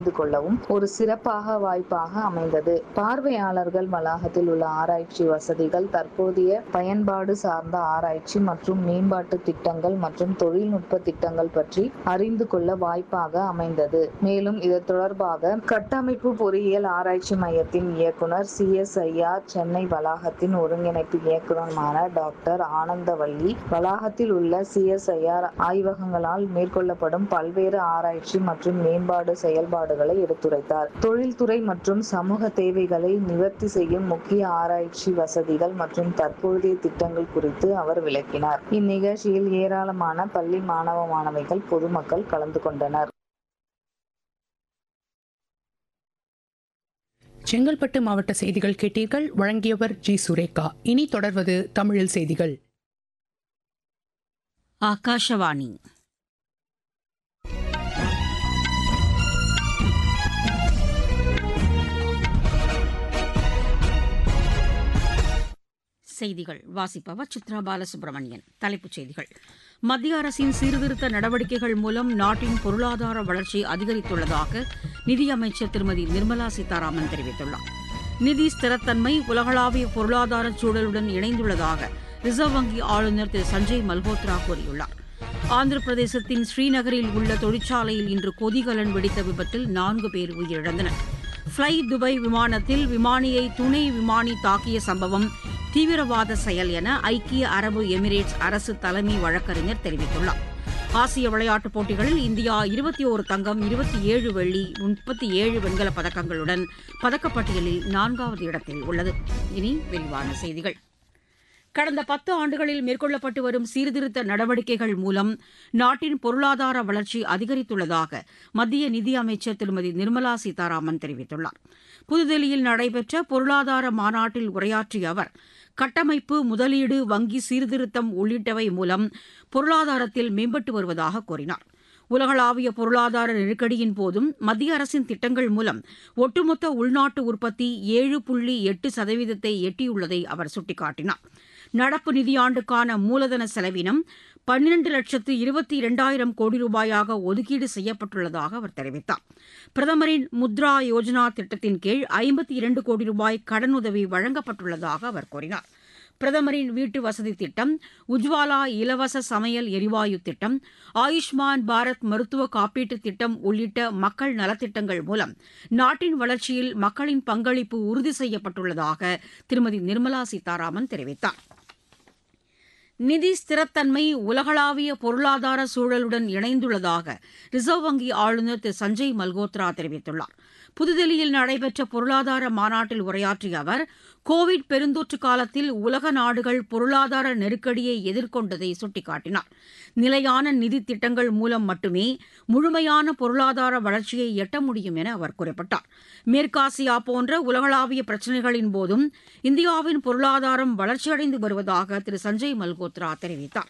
அறிந்து கொள்ளவும் ஒரு சிறப்பாக வாய்ப்பாக அமைந்தது பார்வையாளர்கள் வளாகத்தில் உள்ள ஆராய்ச்சி வசதிகள் தற்போதைய பயன்பாடு சார்ந்த ஆராய்ச்சி மற்றும் மேம்பாட்டு திட்டங்கள் மற்றும் தொழில்நுட்ப திட்டங்கள் பற்றி அறிந்து கொள்ள வாய்ப்பாக அமைந்தது மேலும் இது தொடர்பாக கட்டமைப்பு பொறியியல் ஆராய்ச்சி மையத்தின் இயக்குனர் சிஎஸ்ஐஆர் சென்னை வளாகத்தின் ஒருங்கிணைப்பு இயக்குநருமான டாக்டர் ஆனந்தவல்லி வளாகத்தில் உள்ள சிஎஸ்ஐஆர் ஆய்வகங்களால் மேற்கொள்ளப்படும் பல்வேறு ஆராய்ச்சி மற்றும் மேம்பாடு செயல்பாடுகளை எடுத்துரைத்தார் தொழில்துறை மற்றும் சமூக தேவைகளை நிவர்த்தி செய்யும் முக்கிய ஆராய்ச்சி வசதிகள் மற்றும் தற்போதைய திட்டங்கள் குறித்து அவர் விளக்கினார் இந்நிகழ்ச்சியில் ஏராளமான பள்ளி மாணவ மாணவிகள் பொதுமக்கள் கலந்து கொண்டனர் செங்கல்பட்டு மாவட்ட செய்திகள் கேட்டீர்கள் வழங்கியவர் ஜி சுரேகா இனி தொடர்வது தமிழில் செய்திகள் ಆಕಾಶವಾಣಿ செய்திகள் வாசிப்பவர் சித்ரா பாலசுப்ரமணியன் தலைப்புச் செய்திகள் மத்திய அரசின் சீர்திருத்த நடவடிக்கைகள் மூலம் நாட்டின் பொருளாதார வளர்ச்சி அதிகரித்துள்ளதாக நிதியமைச்சர் திருமதி நிர்மலா சீதாராமன் தெரிவித்துள்ளார் நிதி ஸ்திரத்தன்மை உலகளாவிய பொருளாதார சூழலுடன் இணைந்துள்ளதாக ரிசர்வ் வங்கி ஆளுநர் திரு சஞ்சய் மல்ஹோத்ரா கூறியுள்ளார் ஆந்திர பிரதேசத்தின் ஸ்ரீநகரில் உள்ள தொழிற்சாலையில் இன்று கொதிகலன் வெடித்த விபத்தில் நான்கு பேர் உயிரிழந்தனர் ஃப்ளை துபாய் விமானத்தில் விமானியை துணை விமானி தாக்கிய சம்பவம் தீவிரவாத செயல் என ஐக்கிய அரபு எமிரேட்ஸ் அரசு தலைமை வழக்கறிஞர் தெரிவித்துள்ளார் ஆசிய விளையாட்டுப் போட்டிகளில் இந்தியா இருபத்தி ஓரு தங்கம் இருபத்தி ஏழு வெள்ளி முப்பத்தி ஏழு வெண்கலப் பதக்கங்களுடன் பதக்கப்பட்டியலில் நான்காவது இடத்தில் உள்ளது இனி விரிவான செய்திகள் கடந்த பத்து ஆண்டுகளில் மேற்கொள்ளப்பட்டு வரும் சீர்திருத்த நடவடிக்கைகள் மூலம் நாட்டின் பொருளாதார வளர்ச்சி அதிகரித்துள்ளதாக மத்திய நிதியமைச்சர் திருமதி நிர்மலா சீதாராமன் தெரிவித்துள்ளார் புதுதில்லியில் நடைபெற்ற பொருளாதார மாநாட்டில் உரையாற்றிய அவர் கட்டமைப்பு முதலீடு வங்கி சீர்திருத்தம் உள்ளிட்டவை மூலம் பொருளாதாரத்தில் மேம்பட்டு வருவதாக கூறினார் உலகளாவிய பொருளாதார நெருக்கடியின் போதும் மத்திய அரசின் திட்டங்கள் மூலம் ஒட்டுமொத்த உள்நாட்டு உற்பத்தி ஏழு புள்ளி எட்டு சதவீதத்தை எட்டியுள்ளதை அவர் சுட்டிக்காட்டினார் நடப்பு நிதியாண்டுக்கான மூலதன செலவினம் பன்னிரண்டு லட்சத்து இருபத்தி இரண்டாயிரம் கோடி ரூபாயாக ஒதுக்கீடு செய்யப்பட்டுள்ளதாக அவர் தெரிவித்தார் பிரதமரின் முத்ரா யோஜனா திட்டத்தின் கீழ் ஐம்பத்தி இரண்டு கோடி ரூபாய் கடனுதவி வழங்கப்பட்டுள்ளதாக அவர் கூறினார் பிரதமரின் வீட்டு வசதி திட்டம் உஜ்வாலா இலவச சமையல் எரிவாயு திட்டம் ஆயுஷ்மான் பாரத் மருத்துவ காப்பீட்டுத் திட்டம் உள்ளிட்ட மக்கள் நலத்திட்டங்கள் மூலம் நாட்டின் வளர்ச்சியில் மக்களின் பங்களிப்பு உறுதி செய்யப்பட்டுள்ளதாக திருமதி நிர்மலா சீதாராமன் தெரிவித்தார் நிதி ஸ்திரத்தன்மை உலகளாவிய பொருளாதார சூழலுடன் இணைந்துள்ளதாக ரிசர்வ் வங்கி ஆளுநர் திரு சஞ்சய் மல்கோத்ரா தெரிவித்துள்ளார் புதுதில்லியில் நடைபெற்ற பொருளாதார மாநாட்டில் உரையாற்றிய அவர் கோவிட் பெருந்தொற்று காலத்தில் உலக நாடுகள் பொருளாதார நெருக்கடியை எதிர்கொண்டதை சுட்டிக்காட்டினார் நிலையான நிதி திட்டங்கள் மூலம் மட்டுமே முழுமையான பொருளாதார வளர்ச்சியை எட்ட முடியும் என அவர் குறிப்பிட்டார் மேற்காசியா போன்ற உலகளாவிய பிரச்சினைகளின் போதும் இந்தியாவின் பொருளாதாரம் வளர்ச்சியடைந்து வருவதாக திரு சஞ்சய் மல்கோத்ரா தெரிவித்தார்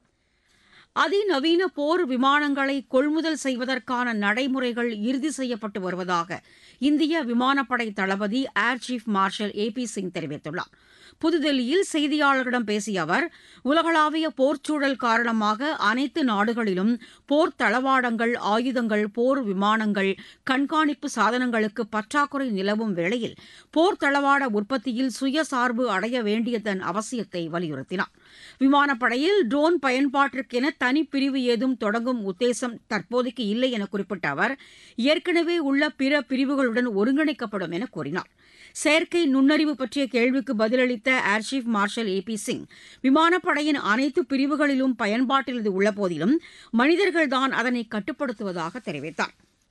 அதிநவீன போர் விமானங்களை கொள்முதல் செய்வதற்கான நடைமுறைகள் இறுதி செய்யப்பட்டு வருவதாக இந்திய விமானப்படை தளபதி air chief marshal A P Singh தெரிவித்துள்ளார் புதுதில்லியில் செய்தியாளர்களிடம் பேசிய அவர் உலகளாவிய போர்ச்சூழல் காரணமாக அனைத்து நாடுகளிலும் போர் தளவாடங்கள் ஆயுதங்கள் போர் விமானங்கள் கண்காணிப்பு சாதனங்களுக்கு பற்றாக்குறை நிலவும் வேளையில் போர் தளவாட உற்பத்தியில் சுயசார்பு அடைய வேண்டியதன் அவசியத்தை வலியுறுத்தினார் விமானப்படையில் ட்ரோன் பயன்பாட்டிற்கென தனிப்பிரிவு ஏதும் தொடங்கும் உத்தேசம் தற்போதைக்கு இல்லை என குறிப்பிட்ட அவர் ஏற்கனவே உள்ள பிற பிரிவுகளுடன் ஒருங்கிணைக்கப்படும் என கூறினார் செயற்கை நுண்ணறிவு பற்றிய கேள்விக்கு பதிலளித்த air chief marshal A P Singh விமானப்படையின் அனைத்து பிரிவுகளிலும் பயன்பாட்டில் இது உள்ளபோதிலும் மனிதர்கள்தான் அதனை கட்டுப்படுத்துவதாக தெரிவித்தார்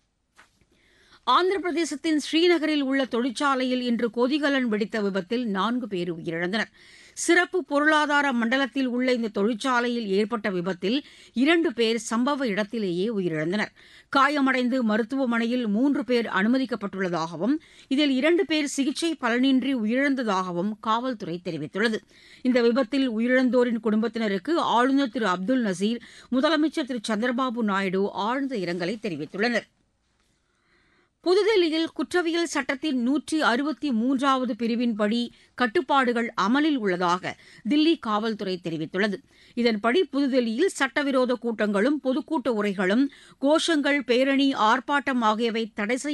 ஆந்திர பிரதேசத்தின் ஸ்ரீநகரில் உள்ள தொழிற்சாலையில் இன்று கொதிகலன் வெடித்த விபத்தில் நான்கு பேர் உயிரிழந்தனர் சிறப்பு பொருளாதார மண்டலத்தில் உள்ள இந்த தொழிற்சாலையில் ஏற்பட்ட விபத்தில் இரண்டு பேர் சம்பவ இடத்திலேயே உயிரிழந்தனர் காயமடைந்து மருத்துவமனையில் மூன்று பேர் அனுமதிக்கப்பட்டுள்ளதாகவும் இதில் இரண்டு பேர் சிகிச்சை பலனின்றி உயிரிழந்ததாகவும் காவல்துறை தெரிவித்துள்ளது இந்த விபத்தில் உயிரிழந்தோரின் குடும்பத்தினருக்கு ஆளுநர் திரு அப்துல் நசீர் முதலமைச்சர் திரு சந்திரபாபு நாயுடு ஆழ்ந்த இரங்கலை தெரிவித்துள்ளனர் புதுதில்லியில் குற்றவியல் சட்டத்தின் நூற்றி அறுபத்தி மூன்றாவது பிரிவின்படி கட்டுப்பாடுகள் அமலில் உள்ளதாக தில்லி காவல்துறை தெரிவித்துள்ளது இதன்படி புதுதில்லியில் சட்டவிரோத கூட்டங்களும் பொதுக்கூட்ட உரைகளும் கோஷங்கள் பேரணி ஆர்ப்பாட்டம் ஆகியவை தடை செய்ய